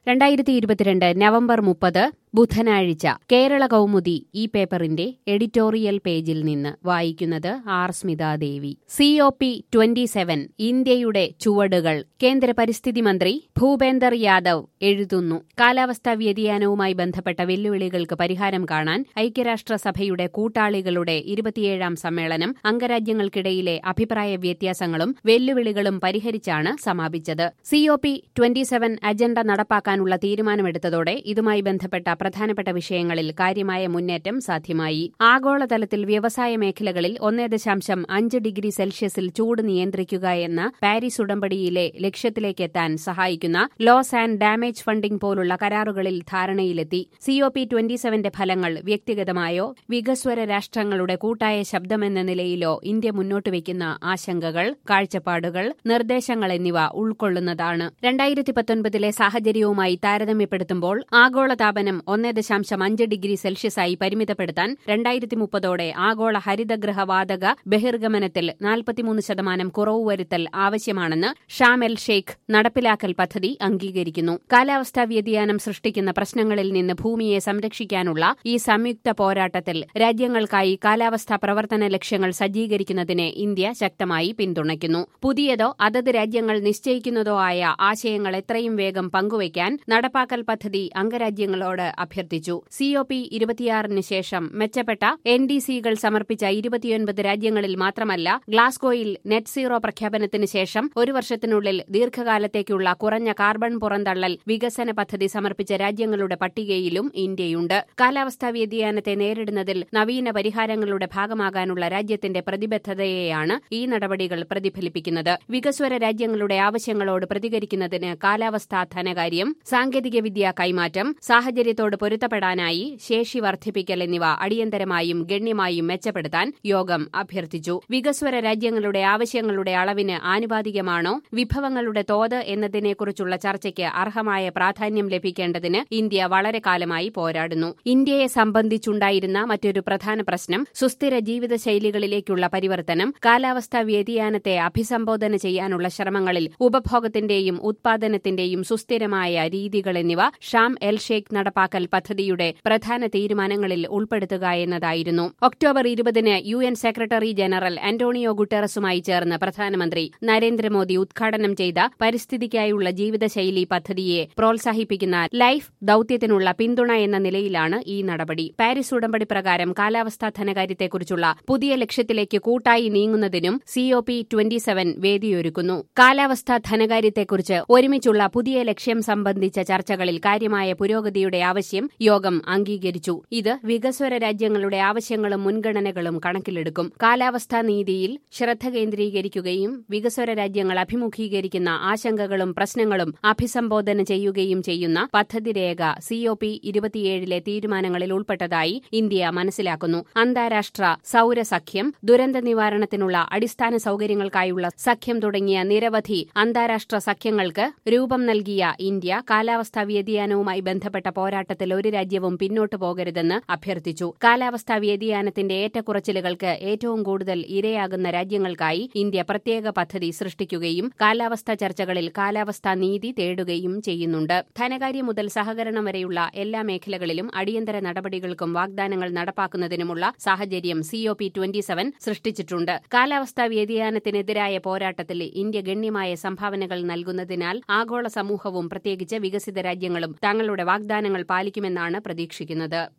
രണ്ടായിരത്തി ഇരുപത്തിരണ്ട് നവംബർ മുപ്പത് ബുധനാഴ്ച കേരള കൗമുദി ഈ പേപ്പറിന്റെ എഡിറ്റോറിയൽ പേജിൽ നിന്ന് വായിക്കുന്നത് R Smithadevi C O P twenty seven ഇന്ത്യയുടെ ചുവടുകൾ കേന്ദ്ര പരിസ്ഥിതി മന്ത്രി ഭൂപേന്ദർ യാദവ് എഴുതുന്നു കാലാവസ്ഥാ വ്യതിയാനവുമായി ബന്ധപ്പെട്ട വെല്ലുവിളികൾക്ക് പരിഹാരം കാണാൻ ഐക്യരാഷ്ട്രസഭയുടെ കൂട്ടാളികളുടെ ഇരുപത്തിയേഴാം സമ്മേളനം അംഗരാജ്യങ്ങൾക്കിടയിലെ അഭിപ്രായ വ്യത്യാസങ്ങളും വെല്ലുവിളികളും പരിഹരിച്ചാണ് സമാപിച്ചത് C O P twenty seven agenda നടപ്പാക്കാനുള്ള തീരുമാനമെടുത്തതോടെ ഇതുമായി ബന്ധപ്പെട്ട പ്രധാനപ്പെട്ട വിഷയങ്ങളിൽ കാര്യമായ മുന്നേറ്റം സാധ്യമായി ആഗോളതലത്തിൽ വ്യവസായ മേഖലകളിൽ ഒന്നേ ദശാംശം അഞ്ച് ഡിഗ്രി സെൽഷ്യസിൽ ചൂട് നിയന്ത്രിക്കുക എന്ന പാരീസ് ഉടമ്പടിയിലെ ലക്ഷ്യത്തിലേക്കെത്താൻ സഹായിക്കുന്ന ലോസ് ആൻഡ് ഡാമേജ് ഫണ്ടിംഗ് പോലുള്ള കരാറുകളിൽ ധാരണയിലെത്തി സിഒ പി ട്വന്റി സെവന്റെ ഫലങ്ങൾ വ്യക്തിഗതമായോ വികസ്വര രാഷ്ട്രങ്ങളുടെ കൂട്ടായ ശബ്ദമെന്ന നിലയിലോ ഇന്ത്യ മുന്നോട്ട് വയ്ക്കുന്ന ആശങ്കകൾ കാഴ്ചപ്പാടുകൾ നിർദ്ദേശങ്ങൾ എന്നിവ ഉൾക്കൊള്ളുന്നതാണ് രണ്ടായിരത്തി പത്തൊൻപതിലെ സാഹചര്യവുമായി താരതമ്യപ്പെടുത്തുമ്പോൾ ആഗോളതാപനം ഒന്നേ ദശാംശം അഞ്ച് ഡിഗ്രി സെൽഷ്യസായി പരിമിതപ്പെടുത്താൻ രണ്ടായിരത്തി മുപ്പതോടെ ആഗോള ഹരിതഗൃഹ വാതക ബഹിർഗമനത്തിൽ നാൽപ്പത്തിമൂന്ന് ശതമാനം കുറവ് വരുത്തൽ ആവശ്യമാണെന്ന് ഷാം എൽ ഷെയ്ഖ് നടപ്പിലാക്കൽ പദ്ധതി അംഗീകരിക്കുന്നു കാലാവസ്ഥാ വ്യതിയാനം സൃഷ്ടിക്കുന്ന പ്രശ്നങ്ങളിൽ നിന്ന് ഭൂമിയെ സംരക്ഷിക്കാനുള്ള ഈ സംയുക്ത പോരാട്ടത്തിൽ രാജ്യങ്ങൾക്കായി കാലാവസ്ഥാ പ്രവർത്തന ലക്ഷ്യങ്ങൾ സജ്ജീകരിക്കുന്നതിനെ ഇന്ത്യ ശക്തമായി പിന്തുണയ്ക്കുന്നു പുതിയതോ അതത് രാജ്യങ്ങൾ നിശ്ചയിക്കുന്നതോ ആയ ആശയങ്ങൾ എത്രയും വേഗം പങ്കുവയ്ക്കാൻ നടപ്പാക്കൽ പദ്ധതി അംഗരാജ്യങ്ങളോട് അഭ്യർത്ഥിച്ചു സിഒ പി ഇരുപത്തിയാറിന് ശേഷം മെച്ചപ്പെട്ട എൻ ഡി സികൾ സമർപ്പിച്ച ഇരുപത്തിയൊൻപത് രാജ്യങ്ങളിൽ മാത്രമല്ല ഗ്ലാസ്ഗോയിൽ നെറ്റ് സീറോ പ്രഖ്യാപനത്തിന് ശേഷം ഒരു വർഷത്തിനുള്ളിൽ ദീർഘകാലത്തേക്കുള്ള കുറഞ്ഞ കാർബൺ പുറന്തള്ളൽ വികസന പദ്ധതി സമർപ്പിച്ച രാജ്യങ്ങളുടെ പട്ടികയിലും ഇന്ത്യയുണ്ട് കാലാവസ്ഥാ വ്യതിയാനത്തെ നേരിടുന്നതിൽ നവീന പരിഹാരങ്ങളുടെ ഭാഗമാകാനുള്ള രാജ്യത്തിന്റെ പ്രതിബദ്ധതയെയാണ് ഈ നടപടികൾ പ്രതിഫലിപ്പിക്കുന്നത് വികസ്വര രാജ്യങ്ങളുടെ ആവശ്യങ്ങളോട് പ്രതികരിക്കുന്നതിന് കാലാവസ്ഥാ ധനകാര്യം സാങ്കേതികവിദ്യ കൈമാറ്റം സാഹചര്യത്തോട് പൊരുത്തപ്പെടാനായി ശേഷി വർദ്ധിപ്പിക്കൽ എന്നിവ അടിയന്തരമായും ഗണ്യമായും മെച്ചപ്പെടുത്താൻ യോഗം അഭ്യർത്ഥിച്ചു വികസ്വര രാജ്യങ്ങളുടെ ആവശ്യങ്ങളുടെ അളവിന് ആനുപാതികമാണോ വിഭവങ്ങളുടെ തോത് എന്നതിനെക്കുറിച്ചുള്ള ചർച്ചയ്ക്ക് അർഹമായ പ്രാധാന്യം ലഭിക്കേണ്ടതിന് ഇന്ത്യ വളരെ കാലമായി പോരാടുന്നു ഇന്ത്യയെ സംബന്ധിച്ചുണ്ടായിരുന്ന മറ്റൊരു പ്രധാന പ്രശ്നം സുസ്ഥിര ജീവിതശൈലികളിലേക്കുള്ള പരിവർത്തനം കാലാവസ്ഥാ വ്യതിയാനത്തെ അഭിസംബോധന ചെയ്യാനുള്ള ശ്രമങ്ങളിൽ ഉപഭോഗത്തിന്റെയും ഉത്പാദനത്തിന്റെയും സുസ്ഥിരമായ രീതികൾ എന്നിവ ഷാം എൽ ഷേഖ് നടപ്പാക്കൽ പദ്ധതിയുടെ പ്രധാന തീരുമാനങ്ങളിൽ ഉൾപ്പെടുത്തുക എന്നതായിരുന്നു ഒക്ടോബർ ഇരുപതിന് U N secretary general Antonio ഗുട്ടറസുമായി ചേർന്ന് പ്രധാനമന്ത്രി നരേന്ദ്രമോദി ഉദ്ഘാടനം ചെയ്ത പരിസ്ഥിതിക്കായുള്ള ജീവിതശൈലി പദ്ധതിയെ പ്രോത്സാഹിപ്പിക്കുന്ന ലൈഫ് ദൌത്യത്തിനുള്ള പിന്തുണ എന്ന നിലയിലാണ് ഈ നടപടി പാരീസ് ഉടമ്പടി പ്രകാരം കാലാവസ്ഥാ ധനകാര്യത്തെക്കുറിച്ചുള്ള പുതിയ ലക്ഷ്യത്തിലേക്ക് കൂട്ടായി നീങ്ങുന്നതിനും സിഒ പി ട്വന്റി സെവൻ വേദിയൊരുക്കുന്നു കാലാവസ്ഥാ ധനകാര്യത്തെക്കുറിച്ച് ഒരുമിച്ചുള്ള പുതിയ ലക്ഷ്യം സംബന്ധിച്ച ചർച്ചകളിൽ കാര്യമായ പുരോഗതിയുടെ ആവശ്യം യോഗം അംഗീകരിച്ചു ഇത് വികസ്വര രാജ്യങ്ങളുടെ ആവശ്യങ്ങളും മുൻഗണനകളും കണക്കിലെടുക്കും കാലാവസ്ഥാ നീതിയിൽ ശ്രദ്ധ കേന്ദ്രീകരിക്കുകയും വികസ്വര രാജ്യങ്ങൾ അഭിമുഖീകരിക്കുന്ന ആശങ്കകളും പ്രശ്നങ്ങളും അഭിസംബോധന ചെയ്യുകയും ചെയ്യുന്ന പദ്ധതി രേഖ സിഒ പി ഇരുപത്തിയേഴിലെ തീരുമാനങ്ങളിൽ ഉൾപ്പെട്ടതായി ഇന്ത്യ മനസ്സിലാക്കുന്നു അന്താരാഷ്ട്ര സൌരസഖ്യം ദുരന്ത നിവാരണത്തിനുള്ള അടിസ്ഥാന സൌകര്യങ്ങൾക്കായുള്ള സഖ്യം തുടങ്ങിയ നിരവധി അന്താരാഷ്ട്ര സഖ്യങ്ങൾക്ക് രൂപം നൽകിയ ഇന്ത്യ കാലാവസ്ഥാ വ്യതിയാനവുമായി ബന്ധപ്പെട്ട പോരാട്ടത്തിൽ ഒരു രാജ്യവും പിന്നോട്ടു പോകരുതെന്ന് അഭ്യർത്ഥിച്ചു കാലാവസ്ഥാ വ്യതിയാനത്തിന്റെ ഏറ്റക്കുറച്ചിലുകൾക്ക് ഏറ്റവും കൂടുതൽ ഇരയാകുന്ന രാജ്യങ്ങൾക്കായി ഇന്ത്യ പ്രത്യേക പദ്ധതി സൃഷ്ടിക്കുകയും കാലാവസ്ഥാ ചർച്ചകളിൽ കാലാവസ്ഥാ നീതി തേടുകയും ചെയ്യുന്നുണ്ട് ധനകാര്യം മുതൽ സഹകരണം വരെയുള്ള എല്ലാ മേഖലകളിലും അടിയന്തര നടപടികൾക്കും വാഗ്ദാനങ്ങൾ നടപ്പാക്കുന്നതിനുമുള്ള സാഹചര്യം സിഒ പി ട്വന്റി സെവൻ സൃഷ്ടിച്ചിട്ടുണ്ട് കാലാവസ്ഥാ വ്യതിയാനത്തിനെതിരായ പോരാട്ടത്തിൽ ഇന്ത്യ ഗണ്യമായ സംഭാവനകൾ നൽകുന്നതിനാൽ ആഗോള സമൂഹവും പ്രത്യേകിച്ച് വികസിത രാജ്യങ്ങളും തങ്ങളുടെ വാഗ്ദാനങ്ങൾ പാലിക്കുമെന്നാണ് പ്രതീക്ഷിക്കുന്നത്